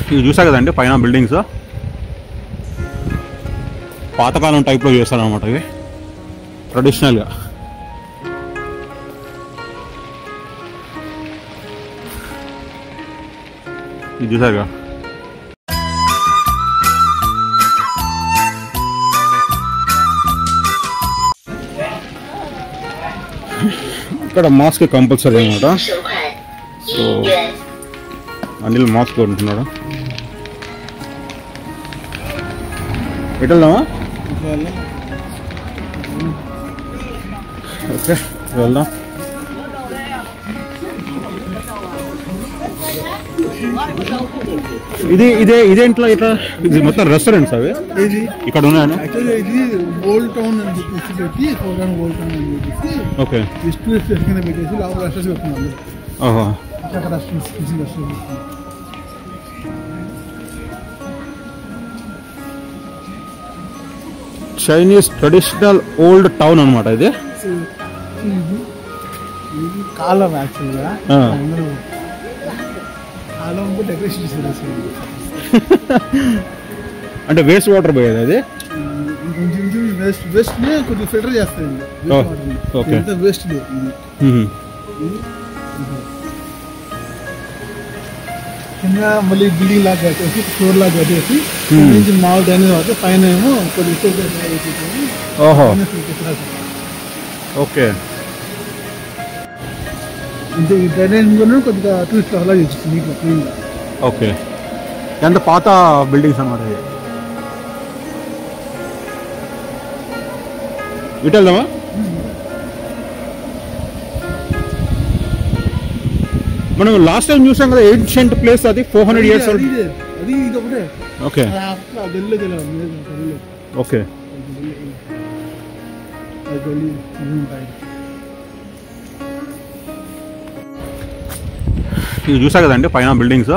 ఇవి చూసా కదండి పైన బిల్డింగ్స్ పాతకాలం టైప్లో చేస్తారనమాట ఇవి ట్రెడిషనల్గా ఇది చూసారుగా ఇక్కడ మాస్క్ కంపల్సరీ అనమాట 收款一元。 అనిల్ మాస్క్ కొంటున్నాడు ఎటు వెళ్దామా ఓకే వెళ్దాం ఇది ఇదే ఇదేంట్లో ఇట్లా ఇది మొత్తం రెస్టారెంట్స్ అవి ఇది ఇక్కడ ఉన్నాయని యాక్చువల్లీ ఇది ఓల్డ్ టౌన్ అని చెప్పేసి పెట్టి ఫోర్గాన్ ఓల్డ్ టౌన్ అని చెప్పేసి ఓకే జస్ట్ టూరిస్ట్ కింద పెట్టేసి లోపల రెస్టారెంట్స్ పెట్టుకున్నాం ఓహో అక్కడ restaurants kitchen restaurants Chinese traditional old town అనమాట ఇది ఇది కాలం యాక్చువల్గా ఆ. అందరూ కాలం డెకరేషన్ చేశారు అసలు. అంటే వేస్ట్ వాటర్ పోయేది అది కొంచెం కొంచెం వేస్ట్ వేస్ట్ ని కొంచెం ఫిల్టర్ చేస్తారండి ఓ, వేస్ట్ వాటర్ ని. ఓకే. ఎంత వేస్ట్ లేదు ఇది మ్మ్. ఇది కింద మళ్ళీ బిల్డింగ్ లాగా కట్టేసి ఫ్లోర్ లాగా కట్టేసి Hmm. నుంచి మామూలు డ్రైనేజ్ వాటర్ పైన ఏమో కొద్దిగా ఫిల్టర్ వేసేసి ఓహో పైన filter చేస్తారు. ఓకే అంటే ఈ డ్రైనేజ్ కూడా కొద్దిగా టూరిస్ట్ అలా చేస్తుంది నీట్గా క్లీన్గా ఓకే ఎంత పాత బిల్డింగ్స్ అన్నమాట ఇది ఇటు వెళ్దామా మనం లాస్ట్ టైం చూసాం కదా ఏన్షియంట్ ప్లేస్ అది ఫోర్ హండ్రెడ్ ఇయర్స్ అది ఇదే. అది ఇది ఒకటే ఓకే అది అట్లా గల్లీలో తెలియదు లేదు, గల్లీలో. ఓకే అది గల్లీ ఇవి ఉంటాయి ఇది చూసా కదండి పైన బిల్డింగ్స్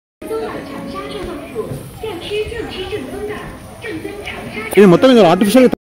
ఇది మొత్తం ఇది ఆర్టిఫిషియల్